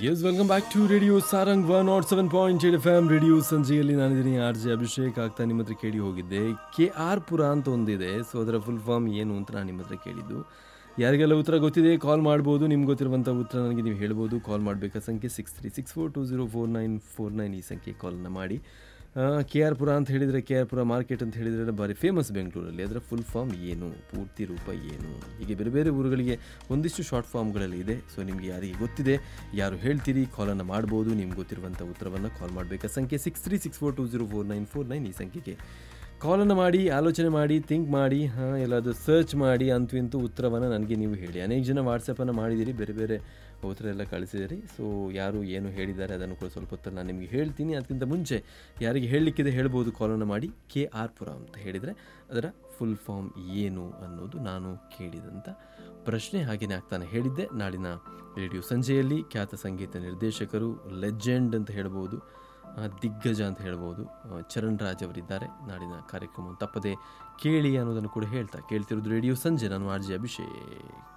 S welcome back to radio Sarang one nought seven point eight F M radio ಸಂಜೆಯಲ್ಲಿ ನಾನಿದ್ದೀನಿ R J Abhishek ಆಗ್ತಾ ನಿಮ್ಮ ಹತ್ರ ಕೇಳಿ ಹೋಗಿದ್ದೆ ಕೆ ಆರ್ ಪುರ ಅಂತ ಒಂದಿದೆ ಸೊ ಅದರ ಫುಲ್ ಫಾರ್ಮ್ ಏನು ಅಂತ ನಾನು ನಿಮ್ಮ ಹತ್ರ ಕೇಳಿದ್ದು ಯಾರಿಗೆಲ್ಲ ಉತ್ತರ ಗೊತ್ತಿದೆ ಕಾಲ್ ಮಾಡ್ಬೋದು ನಿಮ್ಗೆ ಗೊತ್ತಿರುವಂಥ ಉತ್ತರ ನನಗೆ ನೀವು ಹೇಳ್ಬೋದು ಕಾಲ್ ಮಾಡಬೇಕಾ ಸಂಖ್ಯೆ six three six four two zero four nine four nine ಈ ಸಂಖ್ಯೆ ಕಾಲನ್ನು ಮಾಡಿ ಕೆ ಆರ್ ಪುರ ಅಂತ ಹೇಳಿದರೆ ಕೆ ಆರ್ ಪುರ ಮಾರ್ಕೆಟ್ ಅಂತ ಹೇಳಿದರೆ ಭಾರಿ ಫೇಮಸ್ ಬೆಂಗಳೂರಲ್ಲಿ ಅದರ ಫುಲ್ ಫಾರ್ಮ್ ಏನು ಪೂರ್ತಿ ರೂಪ ಏನು ಹೀಗೆ ಬೇರೆ ಬೇರೆ ಊರುಗಳಿಗೆ ಒಂದಿಷ್ಟು ಶಾರ್ಟ್ ಫಾರ್ಮ್ಗಳಲ್ಲಿ ಇದೆ ಸೊ ನಿಮಗೆ ಯಾರಿಗೆ ಗೊತ್ತಿದೆ ಯಾರು ಹೇಳ್ತೀರಿ ಕಾಲನ್ನು ಮಾಡ್ಬೋದು ನಿಮ್ಗೆ ಗೊತ್ತಿರುವಂಥ ಉತ್ತರವನ್ನು ಕಾಲ್ ಮಾಡಬೇಕಾ ಸಂಖ್ಯೆ six three six four two zero four nine four nine ಈ ಸಂಖ್ಯೆಗೆ ಕಾಲನ್ನು ಮಾಡಿ ಆಲೋಚನೆ ಮಾಡಿ ಥಿಂಕ್ ಮಾಡಿ ಹಾಂ ಎಲ್ಲಾದರೂ ಸರ್ಚ್ ಮಾಡಿ ಅಂತೂ ಇಂತೂ ಉತ್ತರವನ್ನು ನನಗೆ ನೀವು ಹೇಳಿ ಅನೇಕ ಜನ ವಾಟ್ಸಪ್ಪನ್ನು ಮಾಡಿದ್ದೀರಿ ಬೇರೆ ಬೇರೆ ಉತ್ತರ ಎಲ್ಲ ಕಳಿಸಿದಿರಿ ಸೊ ಯಾರು ಏನು ಹೇಳಿದ್ದಾರೆ ಅದನ್ನು ಕೂಡ ಸ್ವಲ್ಪ ಹೊತ್ತು ನಾನು ನಿಮಗೆ ಹೇಳ್ತೀನಿ ಅದಕ್ಕಿಂತ ಮುಂಚೆ ಯಾರಿಗೆ ಹೇಳಲಿಕ್ಕಿದೆ ಹೇಳ್ಬೋದು ಕಾಲನ್ನು ಮಾಡಿ ಕೆ ಆರ್ ಪುರ ಅಂತ ಹೇಳಿದರೆ ಅದರ ಫುಲ್ ಫಾರ್ಮ್ ಏನು ಅನ್ನೋದು ನಾನು ಕೇಳಿದಂಥ ಪ್ರಶ್ನೆ ಹಾಗೆಯೇ ಆಗ್ತಾನೆ ಹೇಳಿದ್ದೆ ನಾಡಿನ ರೇಡಿಯೋ ಸಂಜೆಯಲ್ಲಿ ಖ್ಯಾತ ಸಂಗೀತ ನಿರ್ದೇಶಕರು ಲೆಜೆಂಡ್ ಅಂತ ಹೇಳ್ಬೋದು ಆ, ದಿಗ್ಗಜ ಅಂತ ಹೇಳ್ಬೋದು ಆ, ಚರಣ್ ರಾಜ್ ಅವರಿದ್ದಾರೆ ನಾಡಿನ ಕಾರ್ಯಕ್ರಮ ತಪ್ಪದೆ ಕೇಳಿ ಅನ್ನೋದನ್ನು ಕೂಡ ಹೇಳ್ತಾ ಕೇಳ್ತಿರೋದು ರೇಡಿಯೋ ಸಂಜೆ ನಾನು ಆರ್ ಜೆ ಅಭಿಷೇಕ್